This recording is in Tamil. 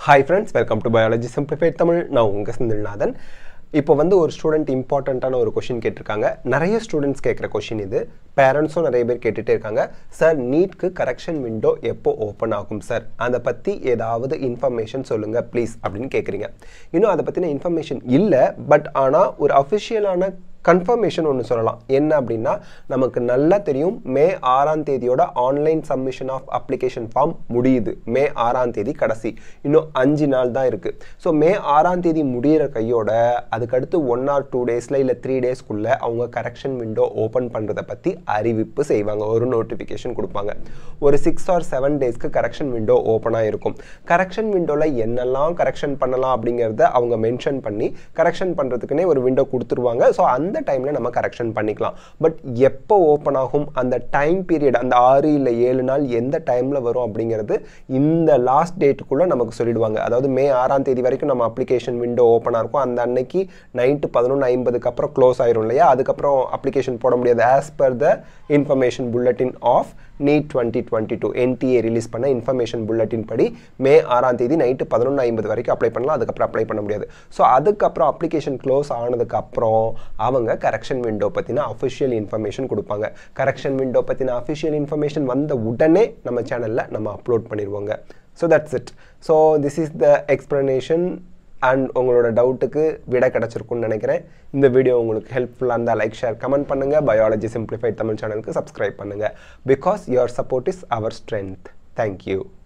hi friends welcome to biology simplified Tamil நான் உங்கள் செந்தில்நாதன் இப்போ வந்து ஒரு ஸ்டூடெண்ட் இம்பார்ட்டண்ட்டான ஒரு கொஷின் கேட்டிருக்காங்க நிறைய ஸ்டூடெண்ட்ஸ் கேட்குற கொஷின் இது பேரண்ட்ஸும் நிறைய பேர் கேட்டுகிட்டே இருக்காங்க சார் நீட்க்கு கரெக்ஷன் விண்டோ எப்போ ஓப்பன் ஆகும் சார் அதை பற்றி ஏதாவது இன்ஃபர்மேஷன் சொல்லுங்கள் ப்ளீஸ் அப்படின்னு கேட்குறீங்க இன்னும் அதை பற்றின இன்ஃபர்மேஷன் இல்லை பட் ஆனால் ஒரு அஃபிஷியலான கன்ஃபர்மேஷன் ஒன்று சொல்லலாம் என்ன அப்படின்னா நமக்கு நல்லா தெரியும் மே ஆறாம் தேதியோட online submission of application form முடியுது மே ஆறாம் தேதி கடைசி இன்னும் அஞ்சு நாள் தான் இருக்குது ஸோ மே ஆறாம் தேதி முடிகிற கையோட அதுக்கடுத்து ஒன் ஆர் டூ டேஸில் இல்லை த்ரீ டேஸ்க்குள்ளே அவங்க கரெக்ஷன் விண்டோ ஓப்பன் பண்ணுறதை பற்றி அறிவிப்பு செய்வாங்க ஒரு நோட்டிஃபிகேஷன் கொடுப்பாங்க ஒரு சிக்ஸ் ஆர் செவன் டேஸ்க்கு கரெக்ஷன் விண்டோ ஓப்பனாக இருக்கும் கரெக்ஷன் விண்டோவில் என்னெல்லாம் கரெக்ஷன் பண்ணலாம் அப்படிங்கிறத அவங்க மென்ஷன் பண்ணி கரெக்ஷன் பண்ணுறதுக்குனே ஒரு விண்டோ கொடுத்துருவாங்க ஸோ அந்த டைமில் நம்ம கரெக்ஷன் பண்ணிக்கலாம் பட் எப்போ ஓப்பன் ஆகும் அந்த டைம் பீரியட் அந்த ஆறு இல்லை ஏழு நாள் எந்த டைமில் வரும் அப்படிங்கிறது இந்த லாஸ்ட் டேட்டுக்குள்ளே நமக்கு சொல்லிடுவாங்க அதாவது மே ஆறாம் தேதி வரைக்கும் நம்ம அப்ளிகேஷன் விண்டோ ஓப்பனாக இருக்கும் அந்த அன்னைக்கு நைட்டு பதினொன்று ஐம்பதுக்கு அப்புறம் க்ளோஸ் ஆயிரும் இல்லையா அதுக்கப்புறம் அப்ளிகேஷன் போட முடியாது as per the information bulletin of NEET twenty twenty two NTA release பண்ண இன்ஃபர்மேஷன் புல்லட்டின் படி மே ஆறாம் தேதி நைட்டு பதினொன்று ஐம்பது வரைக்கும் அப்ளை பண்ணலாம் அதுக்கப்புறம் அப்ளை பண்ண முடியாது ஸோ அதுக்கப்புறம் அப்ளிகேஷன் க்ளோஸ் ஆனதுக்கப்புறம் அவங்க கரெக்ஷன் விண்டோ பற்றின அஃபிஷியல் இன்ஃபர்மேஷன் கொடுப்பாங்க கரெக்ஷன் விண்டோ பற்றின அஃபிஷியல் இன்ஃபர்மேஷன் வந்த உடனே நம்ம சேனலில் நம்ம அப்லோட் பண்ணிடுவோங்க so that's it so this is the explanation and உங்களோட டவுட்டுக்கு விட கிடச்சிருக்குன்னு நினைக்கிறேன் இந்த வீடியோ உங்களுக்கு ஹெல்ப்ஃபுல்லாக இருந்தால் லைக் ஷேர் கமெண்ட் பண்ணுங்கள் பயாலஜி சிம்பிளிஃபைட் தமிழ் சேனலுக்கு சப்ஸ்கிரைப் பண்ணுங்கள் because your support is our strength thank you